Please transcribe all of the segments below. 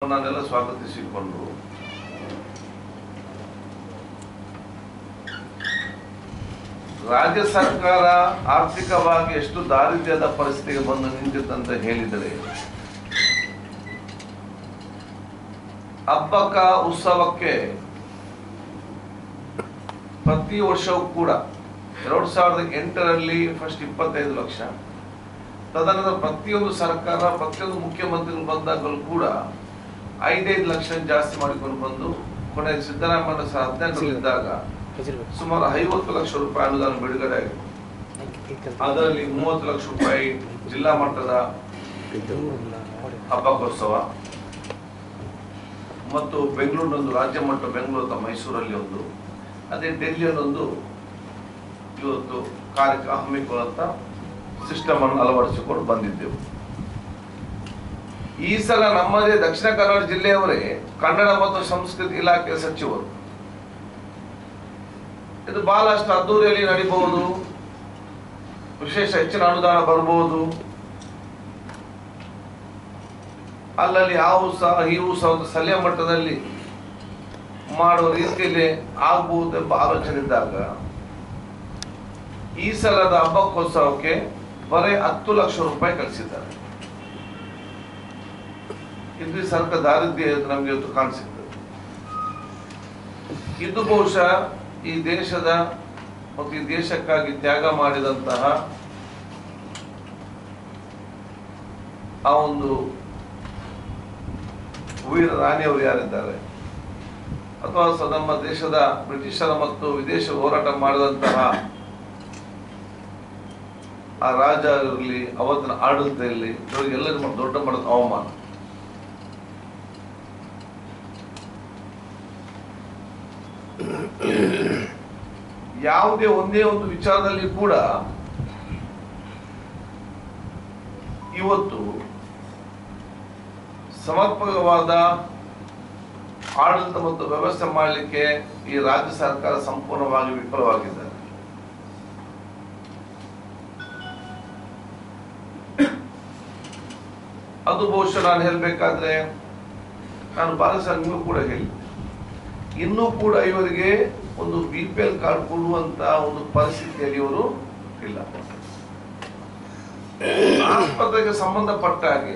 ಅವರನ್ನೆಲ್ಲ ಸ್ವಾಗತಿಸಿಕೊಂಡು ರಾಜ್ಯ ಸರ್ಕಾರ ಆರ್ಥಿಕವಾಗಿ ಎಷ್ಟು ದಾರಿದ್ರ್ಯದ ಪರಿಸ್ಥಿತಿಗೆ ಬಂದು ನಿಂತಿತ್ತಂತ ಹೇಳಿದರೆ ಹಬ್ಬಕ್ಕ ಉತ್ಸವಕ್ಕೆ ಪ್ರತಿ ವರ್ಷವೂ ಕೂಡ ಎರಡ್ ಸಾವಿರದ ಎಂಟರಲ್ಲಿ ಫಸ್ಟ್ ಇಪ್ಪತ್ತೈದು ಲಕ್ಷ ತದನಂತರ ಪ್ರತಿಯೊಂದು ಸರ್ಕಾರ ಪ್ರತಿಯೊಂದು ಮುಖ್ಯಮಂತ್ರಿಗಳು ಬಂದಾಗಲೂ ಕೂಡ ಐದೈದು ಲಕ್ಷ ಜಾಸ್ತಿ ಮಾಡಿಕೊಂಡು ಬಂದು ಕೊನೆಗೆ ಸಿದ್ದರಾಮಯ್ಯ ಸಹ ಹದಿನೆಂಟರಲ್ಲಿದ್ದಾಗ ಸುಮಾರು ಐವತ್ತು ಲಕ್ಷ ರೂಪಾಯಿ ಅನುದಾನ ಬಿಡುಗಡೆ ಆಗಿದೆ ಅದರಲ್ಲಿ ಮೂವತ್ತು ಲಕ್ಷ ರೂಪಾಯಿ ಜಿಲ್ಲಾ ಮಟ್ಟದ ಹಬ್ಬಕ್ಕೋತ್ಸವ ಮತ್ತು ಬೆಂಗಳೂರಿನೊಂದು ರಾಜ್ಯ ಮಟ್ಟ ಬೆಂಗಳೂರು ಅಥವಾ ಮೈಸೂರಲ್ಲಿ ಒಂದು ಅದೇ ಡೆಲ್ಲಿಯಲ್ಲೊಂದು ಇವತ್ತು ಕಾರ್ಯಕ್ರಮ ಹಮ್ಮಿಕೊಳ್ಳುವಂತ ಸಿಸ್ಟಮ್ ಅನ್ನು ಅಳವಡಿಸಿಕೊಂಡು ಬಂದಿದ್ದೆವು ಈ ಸಲ ನಮ್ಮದೇ ದಕ್ಷಿಣ ಕನ್ನಡ ಜಿಲ್ಲೆಯವರೇ ಕನ್ನಡ ಮತ್ತು ಸಂಸ್ಕೃತಿ ಇಲಾಖೆ ಸಚಿವರು ಇದು ಬಹಳಷ್ಟು ಅದ್ದೂರಿಯಲ್ಲಿ ನಡೀಬಹುದು ವಿಶೇಷ ಹೆಚ್ಚಿನ ಅನುದಾನ ಬರಬಹುದು ಅಲ್ಲಲ್ಲಿ ಆ ಉತ್ಸವ ಈ ಉತ್ಸವ ಅಂತ ಸ್ಥಳೀಯ ಮಟ್ಟದಲ್ಲಿ ಮಾಡುವ ರೀತಿಯಲ್ಲಿ ಆಗಬಹುದೆಂಬ ಆಲೋಚನೆ ಇದ್ದಾಗ ಈ ಸಲದ ಹಬ್ಬಕ್ಕೋತ್ಸವಕ್ಕೆ ಬರೀ ಹತ್ತು ಲಕ್ಷ ರೂಪಾಯಿ ಕಳಿಸಿದ್ದಾರೆ ಇದು ಈ ಸರ್ಕಾರ ದಾರಿದ್ರ್ಯ ಇದು ನಮಗೆ ಇವತ್ತು ಕಾಣಿಸಿರ್ತದೆ ಇದು ಬಹುಶಃ ಈ ದೇಶದ ಮತ್ತು ಈ ದೇಶಕ್ಕಾಗಿ ತ್ಯಾಗ ಮಾಡಿದಂತಹ ಆ ಒಂದು ವೀರ ರಾಣಿಯವರು ಯಾರಿದ್ದಾರೆ ಅಥವಾ ಸ- ನಮ್ಮ ದೇಶದ ಬ್ರಿಟಿಷರ ಮತ್ತು ವಿದೇಶ ಹೋರಾಟ ಮಾಡಿದಂತಹ ಆ ರಾಜ ಇರಲಿ ಅವತ್ತಿನ ಆಡಳಿತ ಇರಲಿ ಇವರಿಗೆಲ್ಲರಿಗೂ ದೊಡ್ಡ ಮಟ್ಟದ ಅವಮಾನ ಯಾವುದೇ ಒಂದೇ ಒಂದು ವಿಚಾರದಲ್ಲಿ ಕೂಡ ಇವತ್ತು ಸಮರ್ಪಕವಾದ ಆಡಳಿತ ಮತ್ತು ವ್ಯವಸ್ಥೆ ಮಾಡಲಿಕ್ಕೆ ಈ ರಾಜ್ಯ ಸರ್ಕಾರ ಸಂಪೂರ್ಣವಾಗಿ ವಿಫಲವಾಗಿದ್ದಾರೆ ಅದು ಬಹುಶಃ ನಾನು ಹೇಳಬೇಕಾದ್ರೆ ನಾನು ಬಾಲ ಸಂಘ ಕೂಡ ಹೇಳಿದ್ದೆ ಇನ್ನೂ ಕೂಡ ಇವರಿಗೆ ಒಂದು ಬಿ ಪಿ ಎಲ್ ಕಾರ್ಡ್ ಕೊಡುವಂತ ಒಂದು ಪರಿಸ್ಥಿತಿಯಲ್ಲಿ ಇವರು ಇಲ್ಲ ಆಸ್ಪತ್ರೆಗೆ ಸಂಬಂಧಪಟ್ಟ ಹಾಗೆ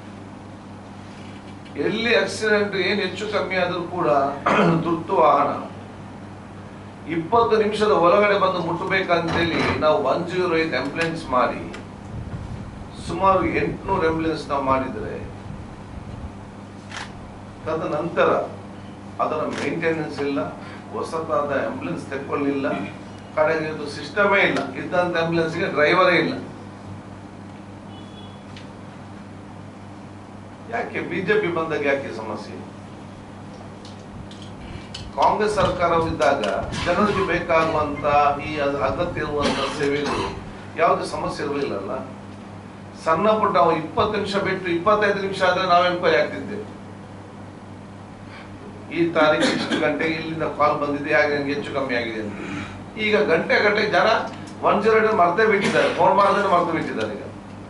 ಎಲ್ಲಿ ಆಕ್ಸಿಡೆಂಟ್ ಏನ್ ಹೆಚ್ಚು ಕಮ್ಮಿ ಆದ್ರೂ ಕೂಡ ತುರ್ತು ವಾಹನ ಇಪ್ಪತ್ತು ನಿಮಿಷದ ಒಳಗಡೆ ಬಂದು ಮುಟ್ಟಬೇಕಂತೇಳಿ ನಾವು ಒನ್ ಜೀರೋ ಏಟ್ ಆಂಬುಲೆನ್ಸ್ ಮಾಡಿ ಸುಮಾರು ಎಂಟುನೂರು ಆಂಬುಲೆನ್ಸ್ ನಾವು ಮಾಡಿದರೆ ತದನಂತರ ಅದರ ಮೇಂಟೆನೆನ್ಸ್ ಇಲ್ಲ ಹೊಸತಾದ ಆಂಬುಲೆನ್ಸ್ ತೆಕ್ಕೊಳ್ಳಿಲ್ಲ ಕಡೆಗೆ ಇದು ಸಿಸ್ಟಮೇ ಇಲ್ಲ ಇದ್ದಂತ ಆಂಬುಲೆನ್ಸ್ಗೆ ಡ್ರೈವರೇ ಇಲ್ಲ ಯಾಕೆ ಬಿಜೆಪಿ ಬಂದಾಗ ಯಾಕೆ ಸಮಸ್ಯೆ ಕಾಂಗ್ರೆಸ್ ಸರ್ಕಾರವಿದ್ದಾಗ ಜನರಿಗೆ ಬೇಕಾಗುವಂತ ಈ ಅದ್- ಅಗತ್ಯ ಇರುವಂತ ಸೇವೆಗಳು ಯಾವುದೇ ಸಮಸ್ಯೆ ಇರಲಿಲ್ಲಲ್ಲ ಸಣ್ಣ ಪುಟ್ಟ ನಾವು ಇಪ್ಪತ್ತು ನಿಮಿಷ ಬಿಟ್ಟು ಇಪ್ಪತ್ತೈದು ನಿಮಿಷ ಆದ್ರೆ ನಾವು ಎಂಕ್ವೈರಿ ಆಗ್ತಿದ್ದೇವೆ ಈ ತಾರೀಕು ಇಷ್ಟು ಗಂಟೆಗೆ ಇಲ್ಲಿಂದ ಕಾಲ್ ಬಂದಿದೆ ಹಾಗೆ ನನಗೆ ಹೆಚ್ಚು ಕಮ್ಮಿ ಆಗಿದೆ ಅಂತ ಈಗ ಗಂಟೆ ಗಂಟೆ ಜನ ಒನ್ ಜೀರೋ ಮರ್ತೇ ಬಿಟ್ಟಿದ್ದಾರೆ ಫೋನ್ ಮಾಡಿದ್ರೆ ಮರ್ತು ಬಿಟ್ಟಿದ್ದಾರೆ ಈಗ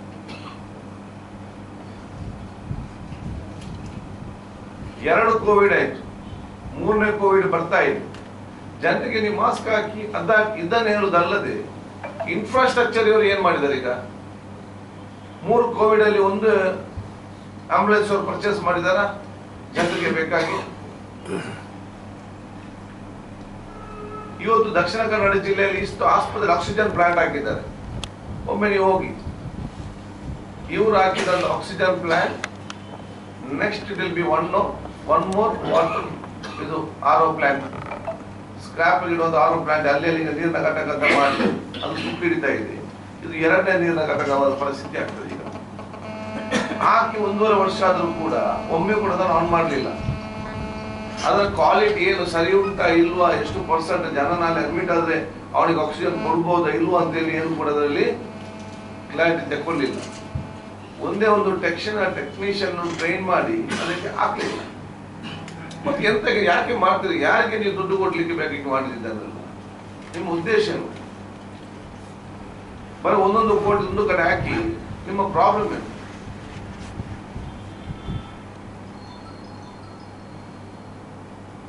ಎರಡು ಕೋವಿಡ್ ಆಯ್ತು ಮೂರನೇ ಕೋವಿಡ್ ಬರ್ತಾ ಇದೆ ಜನರಿಗೆ ನೀವು ಮಾಸ್ಕ್ ಹಾಕಿ ಅದ ಇದನ್ನ ಹೇಳುದಲ್ಲದೆ ಇನ್ಫ್ರಾಸ್ಟ್ರಕ್ಚರ್ ಇವರು ಏನ್ ಮಾಡಿದ್ದಾರೆ ಈಗ ಮೂರು ಕೋವಿಡ್ ಅಲ್ಲಿ ಒಂದು ಆಂಬುಲೆನ್ಸ್ ಅವರು ಪರ್ಚೇಸ್ ಮಾಡಿದಾರ ಜನರಿಗೆ ಬೇಕಾಗಿ ಇವತ್ತು ದಕ್ಷಿಣ ಕನ್ನಡ ಜಿಲ್ಲೆಯಲ್ಲಿ ಇಷ್ಟು ಆಸ್ಪತ್ರೆ ಆಕ್ಸಿಜನ್ ಪ್ಲಾಂಟ್ ಹಾಕಿದ್ದಾರೆ ಒಮ್ಮೆ ನೀವು ಹೋಗಿ ಇವರು ಹಾಕಿದ oxygen plant next it will be one one more water ಇದು ಆರೋ ಪ್ಲಾಂಟ್ ಸ್ಕ್ರಾಪ್ ಇಡೋದು ಆರೋ ಪ್ಲಾಂಟ್ ಅಲ್ಲಿ ಅಲ್ಲಿ ನೀರಿನ ಘಟಕ ಮಾಡಿ ಅದು ತುಕ್ಕು ಹಿಡಿತಾ ಇದೆ ಇದು ಎರಡನೇ ನೀರಿನ ಘಟಕವಾದ ಪರಿಸ್ಥಿತಿ ಆಗ್ತದೆ ಈಗ ಹಾಕಿ ಒಂದೂವರೆ ವರ್ಷ ಆದ್ರೂ ಕೂಡ ಒಮ್ಮೆ ಕೂಡ ಅದನ್ನು ಆನ್ ಮಾಡಲಿಲ್ಲ ಅದರ ಕ್ವಾಲಿಟಿ ಏನು ಸರಿ ಉಂಟಾ ಇಲ್ವಾ ಎಷ್ಟು ಪರ್ಸೆಂಟ್ ಜನ ನಾಳೆ ಅಡ್ಮಿಟ್ ಆದ್ರೆ ಅವನಿಗೆ ಆಕ್ಸಿಜನ್ ಕೊಡ್ಬೋದಾ ಇಲ್ವಾ ಅಂತೇಳಿ ಏನು ಕೂಡ ಅದರಲ್ಲಿ ಕ್ಲಾರಿಟಿ ತಗೊಳ್ಳಿಲ್ಲ ಒಂದೇ ಒಂದು ಟೆಕ್ಷನ್ ಟೆಕ್ನಿಷಿಯನ್ ಟ್ರೈನ್ ಮಾಡಿ ಅದಕ್ಕೆ ಹಾಕ್ಲಿಲ್ಲ ಮತ್ತೆ ಎಂತಕ್ಕೆ ಯಾಕೆ ಮಾಡ್ತೀರಿ ಯಾರಿಗೆ ನೀವು ದುಡ್ಡು ಕೊಡ್ಲಿಕ್ಕೆ ಬೇಕಾಗಿ ಮಾಡಿದ್ದಾರಲ್ಲ ನಿಮ್ಮ ಉದ್ದೇಶ ಏನು ಬರೀ ಒಂದೊಂದು ಕೋಟಿ ಒಂದು ಕಡೆ ಹಾಕಿ ನಿಮ್ಮ ಪ್ರಾಬ್ಲಮ್ ಏನು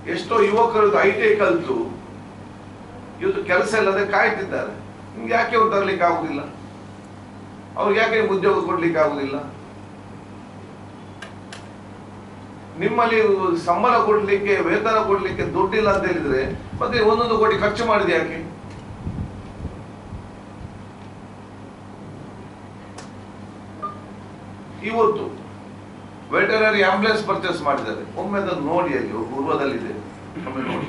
ಎಷ್ಟೋ ಯುವಕರು ಐ ಟಿ ಐ ಕಲಿತು ಇವತ್ತು ಕೆಲಸ ಇಲ್ಲದೆ ಕಾಯ್ತಿದ್ದಾರೆ ನಿಮ್ಗೆ ಯಾಕೆ ಅವ್ರು ತರಲಿಕ್ಕೆ ಆಗುದಿಲ್ಲ ಅವ್ರಿಗೆ ಯಾಕೆ ನಿಮ್ಗೆ ಉದ್ಯೋಗ ಕೊಡ್ಲಿಕ್ಕೆ ಆಗುದಿಲ್ಲ ನಿಮ್ಮಲ್ಲಿ ಸಂಬಳ ಕೊಡ್ಲಿಕ್ಕೆ ವೇತನ ಕೊಡ್ಲಿಕ್ಕೆ ದುಡ್ಡಿಲ್ಲ ಅಂತ ಹೇಳಿದ್ರೆ ಮತ್ತೆ ಒಂದೊಂದು ಕೋಟಿ ಖರ್ಚು ಮಾಡಿದೆ ಯಾಕೆ ಇವತ್ತು ವೆಟನರಿ ಆಂಬುಲೆನ್ಸ್ ಪರ್ಚೇಸ್ ಮಾಡಿದ್ದಾರೆ ಒಮ್ಮೆ ಅದನ್ನು ನೋಡಿ ಅಲ್ಲಿ ಪೂರ್ವದಲ್ಲಿದೆ ಒಮ್ಮೆ ನೋಡಿ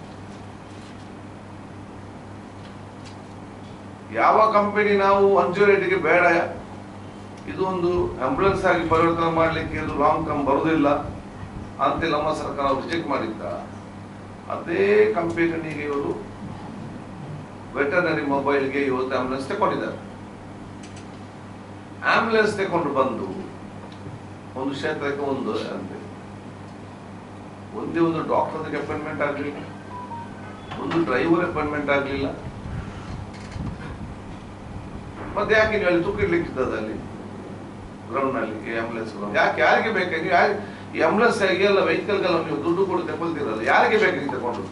ಯಾವ ಕಂಪನಿ ನಾವು ಅಂಚು ರೇಟಿಗೆ ಬೇಡ ಇದು ಒಂದು ಆಂಬುಲೆನ್ಸ್ ಆಗಿ ಪರಿವರ್ತನೆ ಮಾಡಲಿಕ್ಕೆ ಇದು ಲಾಂಗ್ ಟರ್ಮ್ ಬರುವುದಿಲ್ಲ ಅಂತ ನಮ್ಮ ಸರ್ಕಾರ ರಿಜೆಕ್ಟ್ ಮಾಡಿದ್ದ ಅದೇ ಕಂಪನಿಗೆ ಇವರು ವೆಟರ್ನರಿ ಮೊಬೈಲ್ಗೆ ಇವತ್ತು ಆಂಬುಲೆನ್ಸ್ ತಗೊಂಡಿದ್ದಾರೆ ಆಂಬುಲೆನ್ಸ್ ತಗೊಂಡು ಬಂದು ಒಂದು ಕ್ಷೇತ್ರಕ್ಕೆ ಒಂದು ಅಂತೆ ಒಂದೇ ಒಂದು ಡಾಕ್ಟರ್ ಅಪಾಯಿಂಟ್ಮೆಂಟ್ ಆಗಲಿಲ್ಲ ಒಂದು ಡ್ರೈವರ್ ಅಪಾಯಿಂಟ್ಮೆಂಟ್ ಆಗಲಿಲ್ಲ ಮತ್ತೆ ಯಾಕೆ ನೀವು ಅಲ್ಲಿ ತೂಕಿಡ್ಲಿಕ್ಕಿದ್ದದ ಅಲ್ಲಿ ಗ್ರೌಂಡ್ ನಲ್ಲಿ ಈ ಆಂಬುಲೆನ್ಸ್ ಯಾಕೆ ಯಾರಿಗೆ ಬೇಕು ನೀವು ಯಾರು ಈ ಆಂಬುಲೆನ್ಸ್ ಎಲ್ಲ ವೆಹಿಕಲ್ಗೆಲ್ಲ ನೀವು ದುಡ್ಡು ಕೊಟ್ಟು ತಗೊಳ್ತೀರಲ್ಲ ಯಾರಿಗೆ ಬೇಕು ತಗೊಂಡು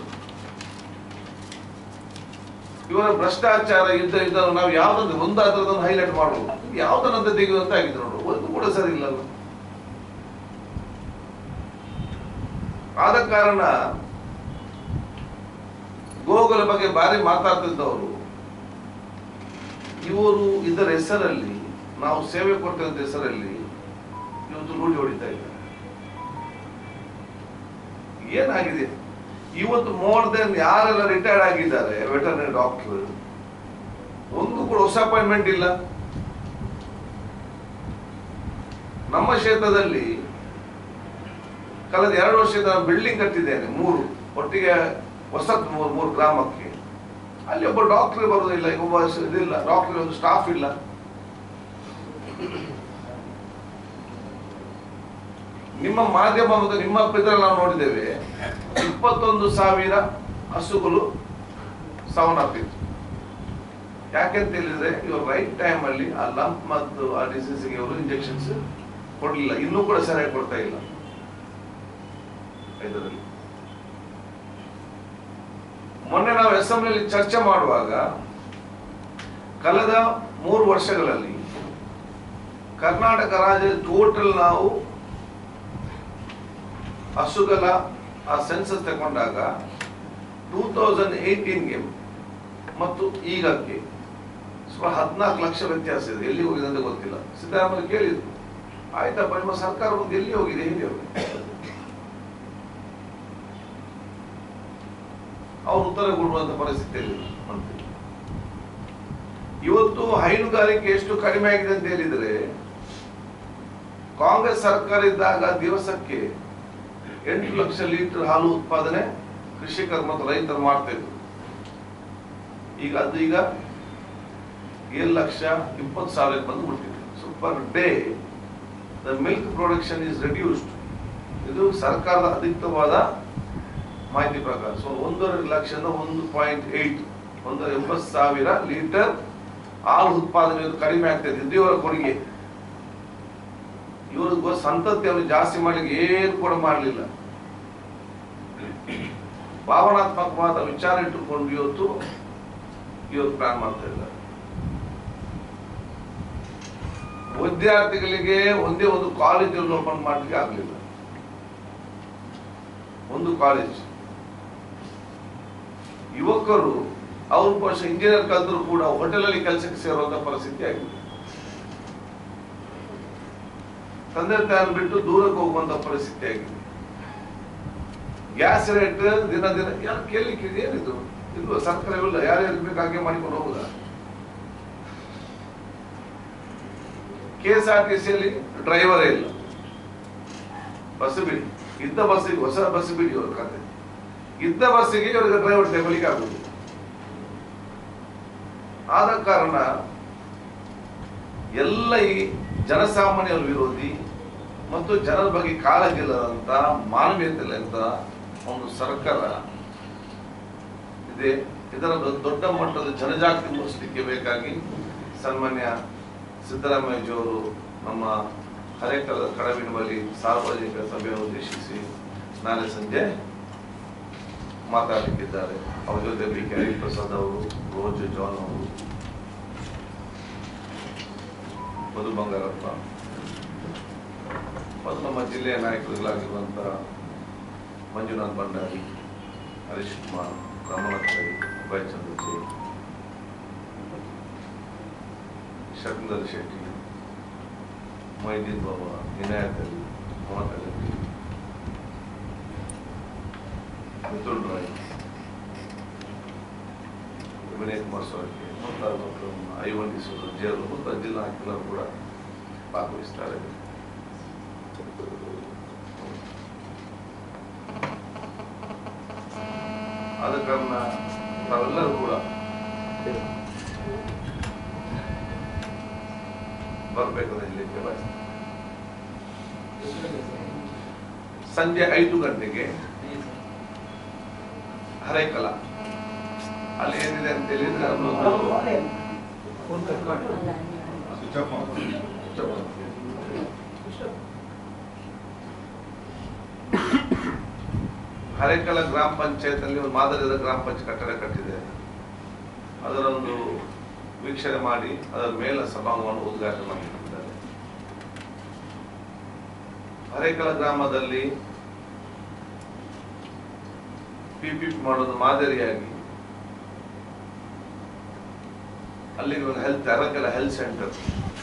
ಇವರ ಭ್ರಷ್ಟಾಚಾರ ಯುದ್ಧ ಇದನ್ನು ನಾವು ಯಾವ್ದೊಂದು ಒಂದಾದ್ರದನ್ನು ಹೈಲೈಟ್ ಮಾಡುವುದು ಯಾವ್ದನ್ನಂತ ತೆಗೆಯುವಂತ ಆಗಿದೆ ನೋಡು ಒಂದು ಕೂಡ ಸರಿ ಇಲ್ಲಲ್ಲ ಆದ ಕಾರಣ ಗೋಗಳ ಬಗ್ಗೆ ಬಾರಿ ಮಾತಾಡ್ತಿದ್ದವರು ಇವರು ಇದರ ಹೆಸರಲ್ಲಿ ನಾವು ಸೇವೆ ಕೊಟ್ಟಿದ್ದ ಹೆಸರಲ್ಲಿ ಇವತ್ತು ರೂಢಿ ಹೊಡಿತಾ ಇದ್ದಾರೆ ಏನಾಗಿದೆ ಇವತ್ತು ಮೋರ್ ದೆನ್ ಯಾರೆಲ್ಲ ರಿಟೈರ್ಡ್ ಆಗಿದ್ದಾರೆ ವೆಟರ್ನರಿ ಡಾಕ್ಟರ್ ಒಂದು ಕೂಡ ಹೊಸ ಅಪಾಯಿಂಟ್ಮೆಂಟ್ ಇಲ್ಲ ನಮ್ಮ ಕ್ಷೇತ್ರದಲ್ಲಿ ಕಳೆದ ಎರಡು ವರ್ಷದ ಬಿಲ್ಡಿಂಗ್ ಕಟ್ಟಿದ್ದೇನೆ ಮೂರು ಒಟ್ಟಿಗೆ ಹೊಸತ್ ಮೂರು ಮೂರು ಗ್ರಾಮಕ್ಕೆ ಅಲ್ಲಿ ಒಬ್ಬ ಡಾಕ್ಟರ್ ಬರುವುದಿಲ್ಲ ಒಬ್ಬ ಸ- ಇದಿಲ್ಲ ಡಾಕ್ಟರ್ ಒಂದು ಸ್ಟಾಫ್ ಇಲ್ಲ ನಿಮ್ಮ ಮಾಧ್ಯಮ ಮತ್ತು ನಿಮ್ಮ ಇದ್ರಲ್ಲಿ ನಾವು ನೋಡಿದ್ದೇವೆ ಇಪ್ಪತ್ತೊಂದು ಸಾವಿರ ಹಸುಗಳು ಸಾವನ್ನಪ್ಪಿತ್ತು ಯಾಕೆಂತ ಹೇಳಿದ್ರೆ ಇವರು ರೈಟ್ ಟೈಮ್ ಅಲ್ಲಿ ಆ ಲಂಪ್ ಮತ್ತು ಆ ಡಿಸೀಸ್ಗೆ ಇವರು ಇಂಜೆಕ್ಷನ್ಸ್ ಕೊಡ್ಲಿಲ್ಲ ಇನ್ನೂ ಕೂಡ ಸರಿಯಾಗಿ ಕೊಡ್ತಾ ಇಲ್ಲ ಇದರಲ್ಲಿ ಮೊನ್ನೆ ನಾವು ಅಸೆಂಬ್ಲಿಯಲ್ಲಿ ಚರ್ಚೆ ಮಾಡುವಾಗ ಕಳೆದ ಮೂರು ವರ್ಷಗಳಲ್ಲಿ ಕರ್ನಾಟಕ ರಾಜ್ಯದ ಟೋಟಲ್ ನಾವು ಹಸುಗಳ ಆ ಸೆನ್ಸಸ್ ತಗೊಂಡಾಗ ಟೂ ತೌಸಂಡ್ ಏಯ್ಟೀನ್ಗೆ ಮತ್ತು ಈಗಕ್ಕೆ ಸುಮಾರು ಹದಿನಾಲ್ಕು ಲಕ್ಷ ವ್ಯತ್ಯಾಸ ಇದೆ ಎಲ್ಲಿ ಹೋಗಿದೆ ಅಂತ ಗೊತ್ತಿಲ್ಲ ಸಿದ್ದರಾಮಯ್ಯ ಕೇಳಿದ್ರು ಆಯ್ತಪ್ಪ ನಿಮ್ಮ ಸರ್ಕಾರ ಮುಂದೆ ಎಲ್ಲಿ ಹೋಗಿದೆ ಹೇಳಿ ಅವರು ಅವ್ರು ಉತ್ತರ ಕೊಡುವಂತ ಪರಿಸ್ಥಿತಿಯಲ್ಲಿ ಮಂತ್ರಿ ಇವತ್ತು ಹೈನುಗಾರಿಕೆ ಎಷ್ಟು ಕಡಿಮೆ ಆಗಿದೆ ಅಂತ ಹೇಳಿದ್ರೆ ಕಾಂಗ್ರೆಸ್ ಸರ್ಕಾರ ಇದ್ದಾಗ ದಿವಸಕ್ಕೆ ಎಂಟು ಲಕ್ಷ ಲೀಟರ್ ಹಾಲು ಉತ್ಪಾದನೆ ಕೃಷಿಕರು ಮತ್ತು ರೈತರು ಮಾಡ್ತಾ ಇದ್ರು ಈಗ ಅದು ಈಗ ಏಳು ಲಕ್ಷ ಇಪ್ಪತ್ತು ಸಾವಿರ ಬಂದು ಬಿಟ್ಟಿದೆ so per day the milk production is reduced ಇದು ಸರ್ಕಾರದ ಅಧಿಕೃತವಾದ ಮಾಹಿತಿ ಪ್ರಕಾರ ಸೊ ಒಂದೂವರೆ ಲಕ್ಷದ ಒಂದು ಪಾಯಿಂಟ್ ಏಟ್ ಒಂದು ಎಂಬತ್ತು ಸಾವಿರ ಲೀಟರ್ ಹಾಲು ಉತ್ಪಾದನೆ ಇವತ್ತು ಕಡಿಮೆ ಆಗ್ತದೆ ಇದು ಇವರ ಕೊಡುಗೆ ಇವರು ಸಂತತಿಯನ್ನು ಜಾಸ್ತಿ ಮಾಡ್ಲಿಕ್ಕೆ ಏನು ಕೂಡ ಮಾಡಲಿಲ್ಲ ಭಾವನಾತ್ಮಕವಾದ ವಿಚಾರ ಇಟ್ಟುಕೊಂಡು ಇವತ್ತು ಇವತ್ತು ಪ್ಲಾನ್ ಮಾಡ್ತಾ ಇದ್ದಾರೆ ವಿದ್ಯಾರ್ಥಿಗಳಿಗೆ ಒಂದೇ ಒಂದು ಕಾಲೇಜನ್ನು ಓಪನ್ ಮಾಡ್ಲಿಕ್ಕೆ ಆಗಲಿಲ್ಲ ಒಂದು ಕಾಲೇಜ್ ಯುವಕರು ಅವ್ರು ಬಹುಶಃ ಇಂಜಿನಿಯರ್ ಕಲಿತರು ಕೂಡ ಹೋಟೆಲ್ ಅಲ್ಲಿ ಕೆಲಸಕ್ಕೆ ಸೇರುವಂತ ಪರಿಸ್ಥಿತಿ ಆಗಿದೆ ತಂದೆ ತಾಯಿಯನ್ನು ಬಿಟ್ಟು ದೂರಕ್ಕೆ ಹೋಗುವಂತ ಪರಿಸ್ಥಿತಿ ಆಗಿದೆ ಗ್ಯಾಸ್ ರೇಟ್ ದಿನ ದಿನ ಯಾರು ಕೇಳಲಿಕ್ಕೆ ಇದೆ? ಏನಿದು ಇದು ಸರ್ಕಾರವಿಲ್ಲ ಯಾರ್ಯಾರು ಬೇಕು ಹಾಗೆ ಮಾಡಿಕೊಂಡು ಹೋಗುದಾ ಕೆ ಎಸ್ ಆರ್ ಟಿ ಸಿಯಲ್ಲಿ ಡ್ರೈವರೇ ಇಲ್ಲ ಬಸ್ ಬಿಡಿ ಇದ್ದ ಬಸ್ಸಿಗೆ ಹೊಸ ಬಸ್ ಬಿಡಿ ಅವ್ರ ಕತೆ ಇದ್ದ ಬಸ್ಸಿಗೆ ಇವರಿಗೆ ಡ್ರೈವರ್ ತಗೊಳ್ಳಿಕ್ಕೆ ಆಗುದು ಆದ ಕಾರಣ ಎಲ್ಲ ಈ ಜನಸಾಮಾನ್ಯರ ವಿರೋಧಿ ಮತ್ತು ಜನರ ಬಗ್ಗೆ ಕಾಳಜಿ ಇಲ್ಲದಂತ ಮಾನವೀಯತೆ ಇಲ್ಲದಂತ ಒಂದು ಸರ್ಕಾರ ಇದೆ ಇದರ ದೊ- ದೊಡ್ಡ ಮಟ್ಟದ ಜನಜಾಗೃತಿ ಮೂಡಿಸಲಿಕ್ಕೆ ಬೇಕಾಗಿ ಸನ್ಮಾನ್ಯ ಸಿದ್ದರಾಮಯ್ಯಜಿಯವರು ನಮ್ಮ ಹರೇಕರದ ಕಡವಿನ ಬಳಿ ಸಾರ್ವಜನಿಕ ಸಭೆಯನ್ನು ಉದ್ದೇಶಿಸಿ ನಾಳೆ ಸಂಜೆ ಮಾತಾಡಲಿಕ್ಕಿದ್ದಾರೆ ಅವ್ರ ಜೊತೆಯಲ್ಲಿ ಕೆರಿ ಪ್ರಸಾದ್ ಅವರು ರೋಜ್ ಜಾನ್ ಅವರು ಮಧು ಬಂಗಾರಪ್ಪ ಮತ್ತು ನಮ್ಮ ಜಿಲ್ಲೆಯ ನಾಯಕರುಗಳಾಗಿರುವಂತಹ ಮಂಜುನಾಥ್ ಭಂಡಾರಿ ಹರೀಶ್ ಕುಮಾರ್ ರಮಣತ್ ರೈ ಅಭಯ್ ಚಂದ್ರ ಜೈ ಶಕಂದರ್ ಶೆಟ್ಟಿ ಮೊಯ್ದೀನ್ ಬಾಬಾ ಇನಾಯತ್ ಅಲಿ ಮಮತಾ ಗಂಟಿ ಮಿಥುನ್ ರಾಯ್ ವಿನಯ್ ಕುಮಾರ್ ಸ್ವಾಮಿ ಮುಂತಾದ ಮಕ್ಕಳು ಐವನ್ನಿಸಲು ಜೇರು ಮುಂತಾದ ಜಿಲ್ಲಾ ನಾಯಕರು ಕೂಡ ಭಾಗವಹಿಸ್ತಾರೆ ಆದ ಕಾರಣ ನಾವೆಲ್ಲರೂ ಕೂಡ ಬರಬೇಕಂತ ಹೇಳಲಿಕ್ಕೆ ಬಯಸ್ತೇನೆ ಸಂಜೆ ಐದು ಗಂಟೆಗೆ ಹರೇಕಲ ಅಲ್ಲಿ ಏನಿದೆ ಅಂತ ಹೇಳಿದ್ರೆ ಅದೊಂದು ಹರೇಕಲ ಗ್ರಾಮ ಪಂಚಾಯತ್ ಅಲ್ಲಿ ಒಂದು ಮಾದರಿಯಾದ ಗ್ರಾಮ ಪಂಚಾಯತ್ ಕಟ್ಟಡ ಕಟ್ಟಿದೆ ಅದರ ಒಂದು ವೀಕ್ಷಣೆ ಮಾಡಿ ಅದರ ಮೇಲ ಸಭಾಂಗವನ್ನು ಉದ್ಘಾಟನೆ ಮಾಡಿದ್ದಾರೆ ಹರೇಕಲ ಗ್ರಾಮದಲ್ಲಿ ಪಿಪಿಪಿ ಮಾಡೋದು ಮಾದರಿಯಾಗಿ ಅಲ್ಲಿ ಒಂದು ಹೆಲ್ತ್ ಅರಕೆಲ ಹೆಲ್ತ್ ಸೆಂಟರ್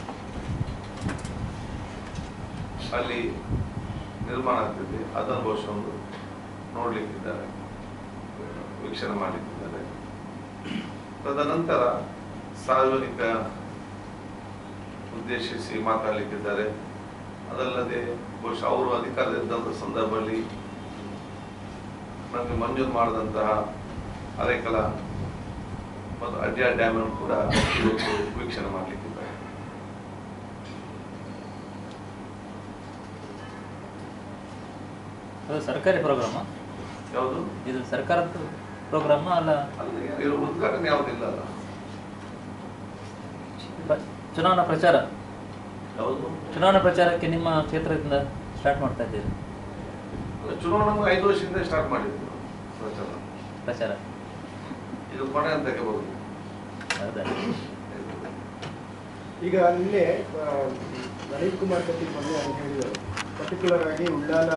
ಅಲ್ಲಿ ನಿರ್ಮಾಣ ಆಗ್ತಿದೆ ಅದನ್ನು ಬಹುಶಃ ಒಂದು ನೋಡ್ಲಿಕ್ಕಿದ್ದಾರೆ ವೀಕ್ಷಣೆ ಮಾಡಲಿಕ್ಕಿದ್ದಾರೆ ತದನಂತರ ಸಾರ್ವಜನಿಕ ಉದ್ದೇಶಿಸಿ ಮಾತಾಡಲಿಕ್ಕಿದ್ದಾರೆ ಅದಲ್ಲದೆ ಬಹುಶಃ ಅವರು ಅಧಿಕಾರದಲ್ಲಿದ್ದಂಥ ಸಂದರ್ಭದಲ್ಲಿ ನಮಗೆ ಮಂಜೂರು ಮಾಡಿದಂತಹ ಅರೆಕಲ ಮತ್ತು ಅಡ್ಯಾ ಡ್ಯಾಮ್ ಅನ್ನು ಕೂಡ ಇವತ್ತು ವೀಕ್ಷಣೆ ಮಾಡಲಿಕ್ಕಿದ್ದಾರೆ ಅದು ಸರ್ಕಾರಿ ಪ್ರೋಗ್ರಾಮ ಯಾವುದು ಇದು ಸರ್ಕಾರದ ಪ್ರೋಗ್ರಾಮ ಅಲ್ಲ ಅಲ್ಲಿ ಇರೋ ಉದ್ಘಾಟನೆ ಯಾವುದಿಲ್ಲ ಅಲ್ಲ ಬ- ಚುನಾವಣಾ ಪ್ರಚಾರ ಯಾವುದು ಚುನಾವಣಾ ಪ್ರಚಾರಕ್ಕೆ ನಿಮ್ಮ ಕ್ಷೇತ್ರದಿಂದ ಸ್ಟಾರ್ಟ್ ಮಾಡ್ತಾ ಇದ್ದೀರಿ ಚುನಾವಣೆ ನಮ್ಗೆ ಐದು ವರ್ಷದಿಂದ ಸ್ಟಾರ್ಟ್ ಮಾಡಿದ್ರು ಪ್ರಚಾರ ಪ್ರಚಾರ ಇದು ಕೊನೆ ಹಂತಕ್ಕೆ ಬರುದು ಹೌದಾ ಈಗ ನಿನ್ನೆ ಆ, ನಳಿನ್ ಕುಮಾರ್ ಕಟೀಲ್ ಮೊನ್ನೆ ಹೇಳಿದರು ಪರ್ಟಿಕ್ಯುಲರ್ ಆಗಿ ಉಳ್ಳಾಲ